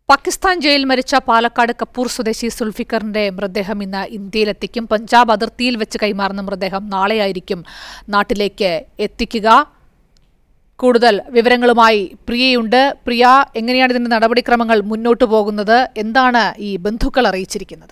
പാകിസ്ഥാൻ ജയിലിൽ മരിച്ച പാലക്കാട് കപ്പൂർ സ്വദേശി സുൽഫിക്കറിന്റെ മൃതദേഹം ഇന്ന് ഇന്ത്യയിലെത്തിക്കും പഞ്ചാബ് അതിർത്തിയിൽ വെച്ച് കൈമാറുന്ന മൃതദേഹം നാളെയായിരിക്കും നാട്ടിലേക്ക് എത്തിക്കുക കൂടുതൽ വിവരങ്ങളുമായി പ്രിയയുണ്ട് പ്രിയ എങ്ങനെയാണ് ഇതിന്റെ നടപടിക്രമങ്ങൾ മുന്നോട്ടു പോകുന്നത് എന്താണ് ഈ ബന്ധുക്കൾ അറിയിച്ചിരിക്കുന്നത്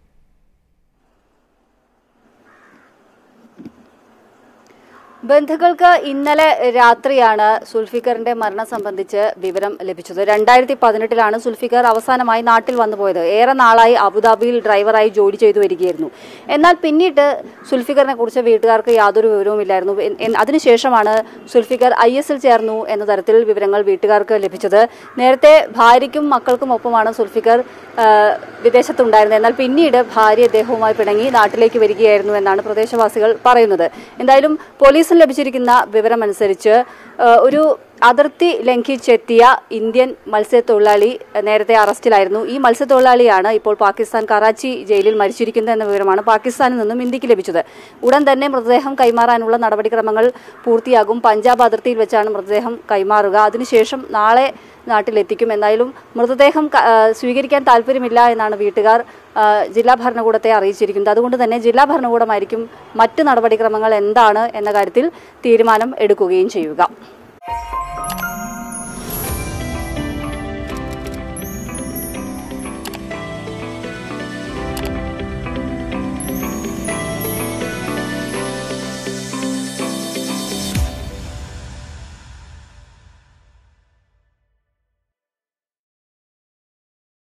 ബന്ധുക്കൾക്ക് ഇന്നലെ രാത്രിയാണ് സുൽഫിക്കറിന്റെ മരണം സംബന്ധിച്ച് വിവരം ലഭിച്ചത് രണ്ടായിരത്തി പതിനെട്ടിലാണ് സുൽഫിക്കർ അവസാനമായി നാട്ടിൽ വന്നുപോയത് ഏറെ നാളായി അബുദാബിയിൽ ഡ്രൈവറായി ജോലി ചെയ്തു വരികയായിരുന്നു എന്നാൽ പിന്നീട് സുൽഫിക്കറിനെ കുറിച്ച് വീട്ടുകാർക്ക് യാതൊരു വിവരവുമില്ലായിരുന്നു എൻ- എൻ- അതിനുശേഷമാണ് സുൽഫിക്കർ ഐ എസിൽ ചേർന്നു എന്ന തരത്തിൽ വിവരങ്ങൾ വീട്ടുകാർക്ക് ലഭിച്ചത് നേരത്തെ ഭാര്യയ്ക്കും മക്കൾക്കും ഒപ്പമാണ് സുൽഫിക്കർ ആ, വിദേശത്തുണ്ടായിരുന്നത് എന്നാൽ പിന്നീട് ഭാര്യ ഇദ്ദേഹവുമായി പിണങ്ങി നാട്ടിലേക്ക് വരികയായിരുന്നു എന്നാണ് പ്രദേശവാസികൾ പറയുന്നത് എന്തായാലും പോലീസിന് ലഭിച്ചിരിക്കുന്ന വിവരമനുസരിച്ച് ആ, ഒരു അതിർത്തി ലംഘിച്ചെത്തിയ ഇന്ത്യൻ മത്സ്യത്തൊഴിലാളി നേരത്തെ അറസ്റ്റിലായിരുന്നു ഈ മത്സ്യത്തൊഴിലാളിയാണ് ഇപ്പോൾ പാകിസ്ഥാൻ കറാച്ചി ജയിലിൽ മരിച്ചിരിക്കുന്നത് എന്ന വിവരമാണ് പാകിസ്ഥാനിൽ നിന്നും ഇന്ത്യക്ക് ലഭിച്ചത് ഉടൻ തന്നെ മൃതദേഹം കൈമാറാനുള്ള നടപടിക്രമങ്ങൾ പൂർത്തിയാകും പഞ്ചാബ് അതിർത്തിയിൽ വെച്ചാണ് മൃതദേഹം കൈമാറുക അതിനുശേഷം നാളെ നാട്ടിലെത്തിക്കും എന്തായാലും മൃതദേഹം ക- ആ, സ്വീകരിക്കാൻ താല്പര്യമില്ല എന്നാണ് വീട്ടുകാർ ആ, ജില്ലാ ഭരണകൂടത്തെ അറിയിച്ചിരിക്കുന്നത് അതുകൊണ്ട് തന്നെ ജില്ലാ ഭരണകൂടമായിരിക്കും മറ്റ് നടപടിക്രമങ്ങൾ എന്താണ് എന്ന കാര്യത്തിൽ തീരുമാനം എടുക്കുകയും ചെയ്യുക